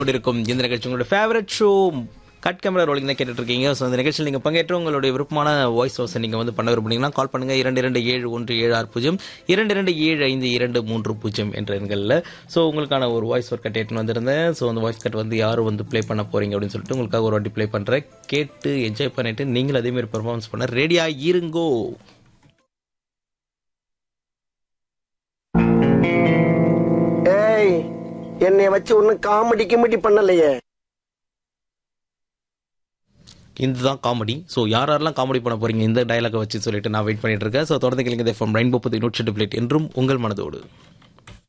இருக்கும் இந்த நிகழ்ச்சி உங்களோட favourite show cut camera rolling தான் கேட்டுட்டு இருக்கீங்க ஸோ இந்த நிகழ்ச்சியில் நீங்கள் பங்கேற்று உங்களுடைய விருப்பமான வாய்ஸ் ஓஸை நீங்கள் வந்து பண்ண விரும்புனீங்கன்னா கால் பண்ணுங்க இரண்டு இரண்டு ஏழு ஒன்று ஏழு ஆறு பூஜ்ஜியம் இரண்டு இரண்டு ஏழு ஐந்து இரண்டு மூன்று பூஜ்ஜியம் என்ற எண்களில் ஸோ உங்களுக்கான ஒரு வாய்ஸ் ஒர்க் கட் எடுத்துன்னு வந்திருந்தேன் ஸோ அந்த வாய்ஸ் கட் வந்து யாரும் வந்து ப்ளே பண்ண போறீங்க அப்படின்னு சொல்லிட்டு உங்களுக்காக ஒரு வாட்டி ப்ளே பண்ணுறேன் கேட்டு என்ஜாய் பண்ணிட்டு நீங்கள் அதே மாதிரி பெர்ஃபார்மன்ஸ் பண்ண ரெடியா இருங்கோ ஏய் என்னைய வச்சு ஒன்னும் காமெடி கிமெடி பண்ணலையே இதுதான் காமெடி ஸோ யார் யாரெல்லாம் காமெடி பண்ண போறீங்க இந்த டயலாக வச்சு சொல்லிட்டு நான் வெயிட் பண்ணிட்டு இருக்கேன் ஸோ தொடர்ந்து கேளுங்க எஃப்எம் ரெயின்போ பத்தி நூற்றி பிளேட் என்றும் உங்கள் மனதோடு